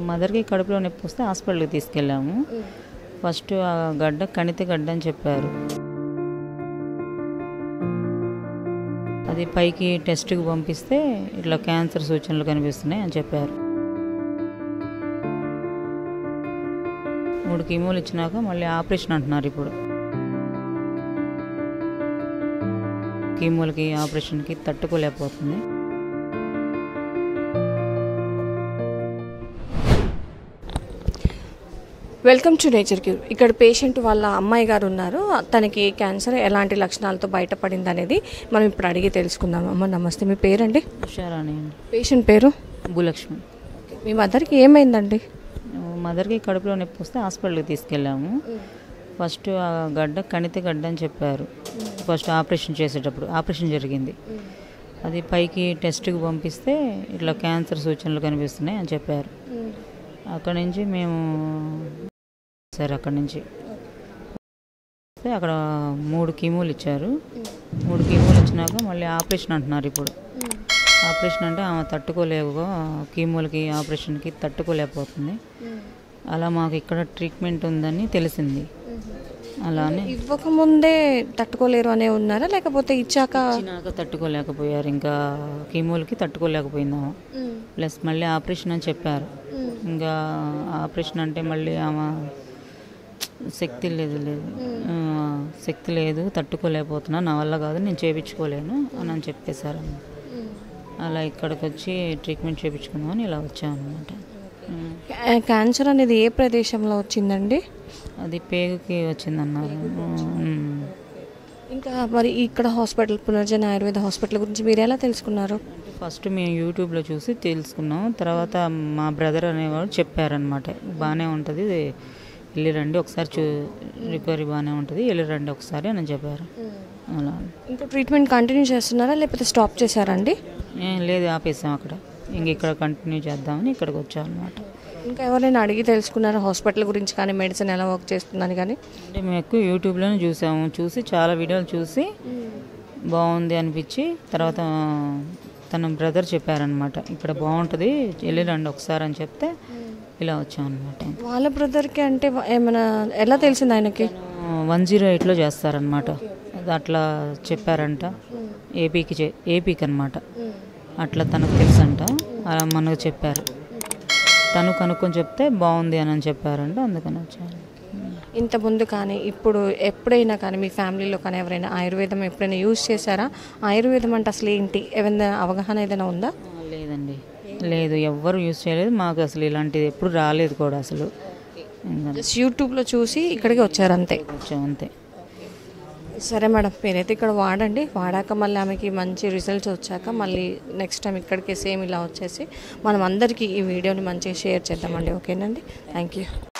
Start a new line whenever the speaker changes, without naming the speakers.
మదర్కి కడుపులో నొప్పి వస్తే హాస్పిటల్కి తీసుకెళ్ళాము ఫస్ట్ ఆ గడ్డ కణితి గడ్డ అని చెప్పారు అది పైకి టెస్ట్కి పంపిస్తే ఇట్లా క్యాన్సర్ సూచనలు కనిపిస్తున్నాయి అని చెప్పారు మూడు కీమోలు ఇచ్చినాక మళ్ళీ ఆపరేషన్ అంటున్నారు ఇప్పుడు కీమోలకి ఆపరేషన్కి తట్టుకోలేకపోతుంది
వెల్కమ్ టు నేచర్ క్యూర్ ఇక్కడ పేషెంట్ వాళ్ళ అమ్మాయి గారు ఉన్నారు తనకి క్యాన్సర్ ఎలాంటి లక్షణాలతో బయటపడింది అనేది మనం ఇప్పుడు అడిగి తెలుసుకుందాం అమ్మ నమస్తే మీ పేరండి
హుషారాణి అండి
పేషెంట్ పేరు
భూలక్ష్మి
మీ మదర్కి ఏమైందండి
మదర్కి కడుపులో నొప్పి వస్తే హాస్పిటల్కి తీసుకెళ్ళాము ఫస్ట్ ఆ గడ్డ కణితి గడ్డ అని చెప్పారు ఫస్ట్ ఆపరేషన్ చేసేటప్పుడు ఆపరేషన్ జరిగింది అది పైకి టెస్ట్కి పంపిస్తే ఇట్లా క్యాన్సర్ సూచనలు కనిపిస్తున్నాయి అని చెప్పారు అక్కడి నుంచి మేము సరే అక్కడి నుంచి వస్తే అక్కడ మూడు కీమోలు ఇచ్చారు మూడు కీమోలు ఇచ్చినాక మళ్ళీ ఆపరేషన్ అంటున్నారు ఇప్పుడు ఆపరేషన్ అంటే ఆమె తట్టుకోలేవుగా కీమోలకి ఆపరేషన్కి తట్టుకోలేకపోతుంది అలా మాకు ఇక్కడ ట్రీట్మెంట్ ఉందని తెలిసింది అలానే
ఇవ్వకముందే తట్టుకోలేరు అనే ఉన్నారా లేకపోతే ఇచ్చాక
ఇచ్చినాక తట్టుకోలేకపోయారు ఇంకా కీమోలకి తట్టుకోలేకపోయింది ఆమె ప్లస్ మళ్ళీ ఆపరేషన్ అని చెప్పారు ఇంకా ఆపరేషన్ అంటే మళ్ళీ ఆమె శక్తి లేదు లేదు ఆ, శక్తి లేదు తట్టుకోలేకపోతున్నా నా వల్ల కాదు నేను చేయించుకోలేను అని అని చెప్పేశారు అలా ఇక్కడికి వచ్చి ట్రీట్మెంట్ చేయించుకుందామని ఇలా వచ్చాను అనమాట
క్యా- క్యాన్సర్ అనేది ఏ ప్రదేశంలో వచ్చిందండి
అది పేగుకి వచ్చిందన్నారు ఉమ్.
ఇంకా మరి ఇక్కడ హాస్పిటల్ పునర్జన ఆయుర్వేద హాస్పిటల్ గురించి మీరు ఎలా తెలుసుకున్నారు
అంటే ఫస్ట్ మేము యూట్యూబ్లో చూసి తెలుసుకున్నాం తర్వాత మా బ్రదర్ అనేవాడు చెప్పారనమాట బాగానే ఉంటుంది వెళ్ళి రండి ఒకసారి చూ రికవరీ బాగానే ఉంటుంది వెళ్ళి రండి ఒకసారి అని చెప్పారు అలా
ఇంకా ట్రీట్మెంట్ కంటిన్యూ చేస్తున్నారా లేకపోతే స్టాప్ చేశారండి
ఏం లేదు ఆపేసాం అక్కడ ఇంక ఇక్కడ కంటిన్యూ చేద్దామని ఇక్కడికి వచ్చాం అనమాట
ఇంకా ఎవరైనా అడిగి తెలుసుకున్నారా హాస్పిటల్ గురించి కానీ మెడిసిన్ ఎలా వర్క్ చేస్తుందని కానీ
అంటే మేము ఎక్కువ యూట్యూబ్లోనే చూసాము చూసి చాలా వీడియోలు చూసి బాగుంది అనిపించి తర్వాత తన బ్రదర్ చెప్పారనమాట ఇక్కడ బాగుంటుంది వెళ్ళి రండి ఒకసారి అని చెప్తే ఇలా వచ్చాం అనమాట
వాళ్ళ బ్రదర్కి అంటే వా- ఏమైనా ఎలా తెలిసింది ఆయనకి
వన్ జీరో ఎయిట్లో చేస్తారనమాట అది అట్లా చెప్పారంట ఏపీకి చే ఏపీకి అనమాట అట్లా తనకు తెలుసంట అలా మనకు చెప్పారు తను కనుక్కొని చెప్తే బాగుంది అని అని చెప్పారంట అందుకని వచ్చాను
ఇంత ముందు కానీ ఇప్పుడు ఎప్పుడైనా కానీ మీ ఫ్యామిలీలో కానీ ఎవరైనా ఆయుర్వేదం ఎప్పుడైనా యూజ్ చేశారా ఆయుర్వేదం అంటే అసలు ఏంటి ఏమైనా అవగాహన ఏదైనా ఉందా
ఆ, లేదండి లేదు ఎవ్వరు యూజ్ చేయలేదు మాకు అసలు ఇలాంటిది ఎప్పుడు రాలేదు కూడా అసలు ఇంకా
జస్ట్ యూట్యూబ్లో చూసి ఇక్కడికి వచ్చారు అంతే
వచ్చాం అంతే
సరే మేడం మీరైతే ఇక్కడ వాడండి వాడాక మళ్ళీ ఆమెకి మంచి రిజల్ట్స్ వచ్చాక మళ్ళీ నెక్స్ట్ టైం ఇక్కడికి సేమ్ ఇలా వచ్చేసి మనం అందరికీ ఈ వీడియోని మంచిగా షేర్ చేద్దామండి ఓకేనండి థ్యాంక్ యూ